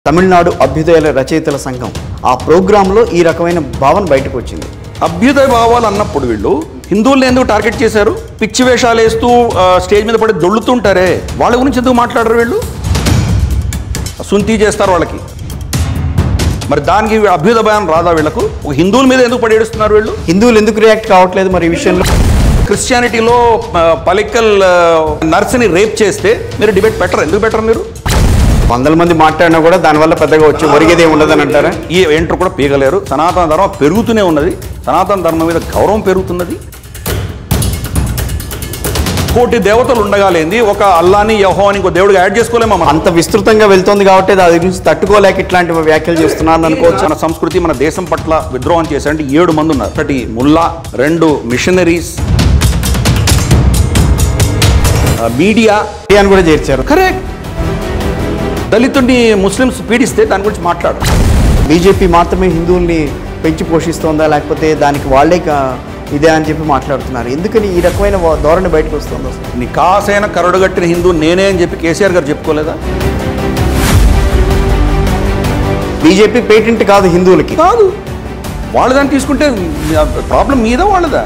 తమిళనాడు అభ్యుదయాల రచయితల సంఘం ఆ ప్రోగ్రాంలో ఈ రకమైన భావన బయటకు వచ్చింది అభ్యుదయ భావాలు అన్నప్పుడు వీళ్ళు హిందువుల్ని ఎందుకు టార్గెట్ చేశారు పిచ్చి వేషాలు వేస్తూ ఆ, స్టేజ్ మీద పడి దొళ్ళుతుంటారే వాళ్ళ గురించి ఎందుకు మాట్లాడరు వీళ్ళు సుంతి చేస్తారు వాళ్ళకి మరి దానికి అభ్యుదయ భయం రాదా వీళ్ళకు ఒక హిందువుల మీద ఎందుకు పడి ఏడుస్తున్నారు వీళ్ళు హిందువులు ఎందుకు రియాక్ట్ కావట్లేదు మరి ఈ విషయంలో క్రిస్టియానిటీలో ఆ, పలికల్ ఆ, నర్స్ని రేప్ చేస్తే మీరు డిబేట్ పెట్టరు ఎందుకు పెట్టరు మీరు వందల మంది మాట్లాడినా కూడా దానివల్ల పెద్దగా వచ్చి ఒరిగేదే ఉండదని అంటారా ఈ ఏంటర్ కూడా పీగలేరు సనాతన ధర్మం పెరుగుతూనే ఉన్నది సనాతన ధర్మం మీద గౌరవం పెరుగుతున్నది కోటి దేవతలు ఉండగాలేంది ఒక అల్లాని యహో అని ఇంకో దేవుడికి యాడ్ చేసుకోలేమా మనం అంత విస్తృతంగా వెళ్తోంది కాబట్టి దాని గురించి తట్టుకోలేక ఇట్లాంటి వ్యాఖ్యలు చేస్తున్నారని అనుకోవచ్చు మన సంస్కృతి మన దేశం పట్ల విద్రోహం చేశారంటే ఏడు మంది ఉన్నారు ఒకటి ముల్లా రెండు మిషనరీస్ మీడియా అని కూడా చేర్చారు కరెక్ట్ దళితుడిని ముస్లిమ్స్ పీడిస్తే దాని గురించి మాట్లాడు బీజేపీ మాత్రమే హిందువుల్ని పెంచి పోషిస్తోందా లేకపోతే దానికి వాళ్ళే కా- ఇదే అని చెప్పి మాట్లాడుతున్నారు ఎందుకని ఈ రకమైన వా- ధోరణి బయటకు వస్తుంది అసలు నీ కాసైన కరడుగట్టిన హిందూ నేనే అని చెప్పి కేసీఆర్ గారు చెప్పుకోలేదా బీజేపీ పేటెంట్ కాదు హిందువులకి కాదు వాళ్ళదాన్ని తీసుకుంటే ప్రాబ్లం మీదా వాళ్ళదా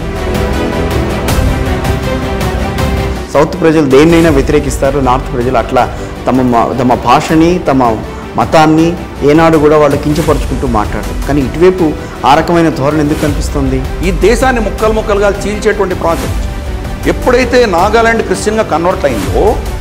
సౌత్ ప్రజలు దేన్నైనా వ్యతిరేకిస్తారు నార్త్ ప్రజలు అట్లా తమ మ- తమ భాషని తమ మతాన్ని ఏనాడు కూడా వాళ్ళు కించపరుచుకుంటూ మాట్లాడరు కానీ ఇటువైపు ఆ రకమైన ధోరణి ఎందుకు కనిపిస్తుంది ఈ దేశాన్ని ముక్కలు ముక్కలుగా చీల్చేటువంటి ప్రాజెక్ట్ ఎప్పుడైతే నాగాలాండ్ క్రిస్టియన్గా కన్వర్ట్ అయిందో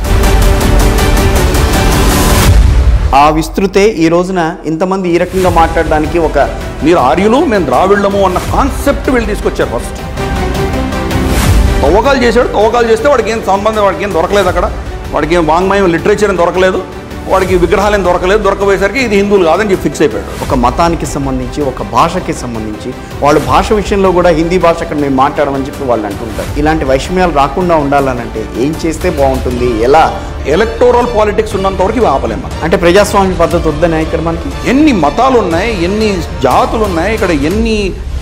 ఆ విస్తృతే ఈ రోజున ఇంతమంది ఈ రకంగా మాట్లాడడానికి ఒక మీరు ఆర్యులు మేము ద్రావిళ్ళము అన్న కాన్సెప్ట్ వీళ్ళు తీసుకొచ్చారు ఫస్ట్ తవ్వకాలు చేశాడు తవ్వకాలు చేస్తే వాడికి ఏం సంబంధం వాడికి ఏం దొరకలేదు అక్కడ వాడికి ఏం వాంగ్మయం లిటరేచర్ ఏం దొరకలేదు వాడికి విగ్రహాలు ఏం దొరకలేదు దొరకపోయేసరికి ఇది హిందువులు కాదని చెప్పి ఫిక్స్ అయిపోయాడు ఒక మతానికి సంబంధించి ఒక భాషకి సంబంధించి వాళ్ళు భాష విషయంలో కూడా హిందీ భాష అక్కడ మేము మాట్లాడమని చెప్పి వాళ్ళు అంటుంటారు ఇలాంటి వైషమ్యాలు రాకుండా ఉండాలనంటే ఏం చేస్తే బాగుంటుంది ఎలా ఎలక్టోరల్ పాలిటిక్స్ ఉన్నంత వరకు ఇవి ఆపలేం మనం. అంటే ప్రజాస్వామ్య పద్ధతి వద్దనే ఇక్కడ మనకి ఎన్ని మతాలు ఉన్నాయి ఎన్ని జాతులు ఉన్నాయి ఇక్కడ ఎన్ని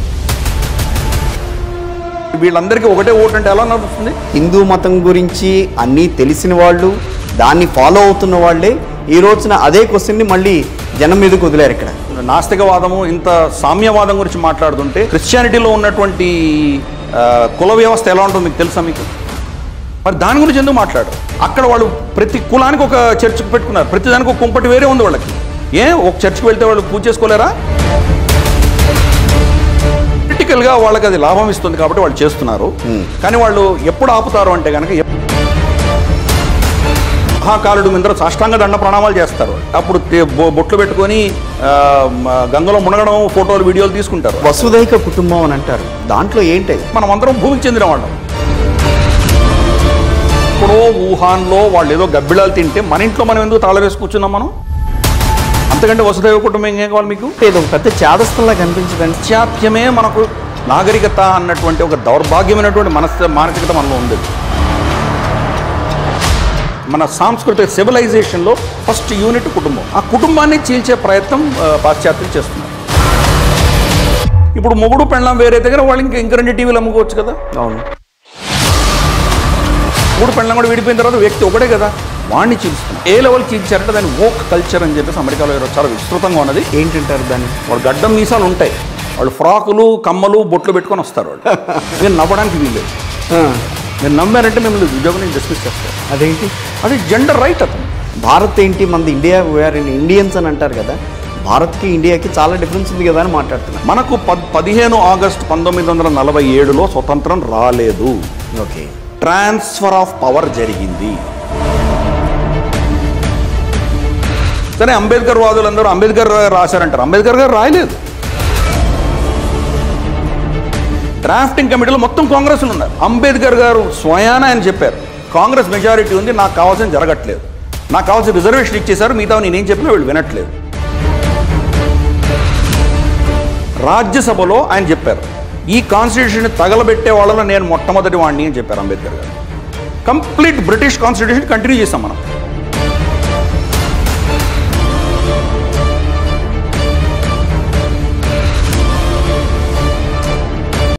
వీళ్ళందరికీ ఒకటే ఓటు అంటే ఎలా నడుస్తుంది హిందూ మతం గురించి అన్నీ తెలిసిన వాళ్ళు దాన్ని ఫాలో అవుతున్న వాళ్ళే ఈ రోజున అదే క్వశ్చన్ని మళ్ళీ జనం మీదకి వదిలేరు ఇక్కడ నాస్తికవాదము ఇంత సామ్యవాదం గురించి మాట్లాడుతుంటే క్రిస్టియానిటీలో ఉన్నటువంటి ఆ, కుల వ్యవస్థ ఎలా ఉంటుందో మీకు తెలుసా మీకు మరి దాని గురించి ఎందుకు మాట్లాడు అక్కడ వాళ్ళు ప్రతి కులానికి ఒక చర్చకు పెట్టుకున్నారు ప్రతి దానికి ఒక కుంపటి వేరే ఉంది వాళ్ళకి ఏ ఒక చర్చ్కి వెళ్తే వాళ్ళు పూజ చేసుకోలేరా పొలిటికల్గా వాళ్ళకి అది లాభం ఇస్తుంది కాబట్టి వాళ్ళు చేస్తున్నారు కానీ వాళ్ళు ఎప్పుడు ఆపుతారు అంటే కనుక ఎప్- మహాకాలుడు మీద సాష్టాంగ దండ ప్రణామాలు చేస్తారు అప్పుడు తే- బొ- బొట్లు పెట్టుకొని ఆ, మ- గంగలో మునగడం ఫోటోలు వీడియోలు తీసుకుంటారు వసుదైక కుటుంబం అని అంటారు దాంట్లో ఏంటి మనం అందరం భూమికి చెందిన వాళ్ళం ఇప్పుడు వుహాన్లో వాళ్ళు ఏదో గబ్బిళాలు తింటే మన ఇంట్లో మనం ఎందుకు తాళ వేసి కూర్చున్నాం మనం అంతకంటే వసుదైవ కుటుంబం ఏం కావాలి మీకు ఇది ఒక పెద్ద చాదస్తంలా కనిపించదండి పాశ్చాత్యమే మనకు నాగరికత అన్నటువంటి ఒక దౌర్భాగ్యమైనటువంటి మనస్ మానసికత మనలో ఉంది మన సాంస్కృతిక సివిలైజేషన్లో ఫస్ట్ యూనిట్ కుటుంబం ఆ కుటుంబాన్ని చీల్చే ప్రయత్నం ఆ, పాశ్చాత్యులు చేస్తున్నారు ఇప్పుడు మొగుడు పెళ్ళం వేరే దగ్గర వాళ్ళు ఇంకా ఇంక రెండు టీవీలు అమ్ముకోవచ్చు కదా అవును మూడు పెళ్ళం కూడా విడిపోయిన తర్వాత వ్యక్తి ఒకటే కదా వాడిని చీల్చుతున్నారు ఏ లెవెల్ చీల్చారంటే దాన్ని ఓక్ కల్చర్ అని చెప్పేసి అమెరికాలో ఈరోజు చాలా విస్తృతంగా ఉన్నది ఏంటంటారు దాన్ని వాళ్ళు గడ్డం మీసాలు ఉంటాయి వాళ్ళు ఫ్రాకులు కమ్మలు బొట్లు పెట్టుకొని వస్తారు వాళ్ళు మీరు నవ్వడానికి వీల్లేదు ఆ, మీరు నమ్మారంటే మిమ్మల్ని ఉద్యోగం నుంచి డిస్మిస్ చేస్తారు అదేంటి అది జెండర్ రైట్ అతను భారత్ ఏంటి మనది ఇండియా వేర్ ఇండియన్స్ అని అంటారు కదా భారత్కి ఇండియాకి చాలా డిఫరెన్స్ ఉంది కదా అని మాట్లాడుతున్నారు మనకు పద్ పదిహేను ఆగస్టు పంతొమ్మిది వందల నలభై ఏడులో స్వతంత్రం రాలేదు ఓకే ట్రాన్స్ఫర్ ఆఫ్ పవర్ జరిగింది సరే అంబేద్కర్ వాదులందరూ అంబేద్కర్ రాశారంటారు అంబేద్కర్ గారు రాయలేదు డ్రాఫ్టింగ్ కమిటీలో మొత్తం కాంగ్రెస్లు ఉన్నారు అంబేద్కర్ గారు స్వయాన ఆయన చెప్పారు కాంగ్రెస్ మెజారిటీ ఉంది నాకు కావాల్సిన జరగట్లేదు నాకు కావాల్సిన రిజర్వేషన్ ఇచ్చేశారు మిగతా నేనేం చెప్పినా వీళ్ళు వినట్లేదు రాజ్యసభలో ఆయన చెప్పారు ఈ కాన్స్టిట్యూషన్ తగలబెట్టే వాళ్ళలో నేను మొట్టమొదటి వాడిని అని చెప్పారు అంబేద్కర్ గారు కంప్లీట్ బ్రిటిష్ కాన్స్టిట్యూషన్ కంటిన్యూ చేస్తాం మనం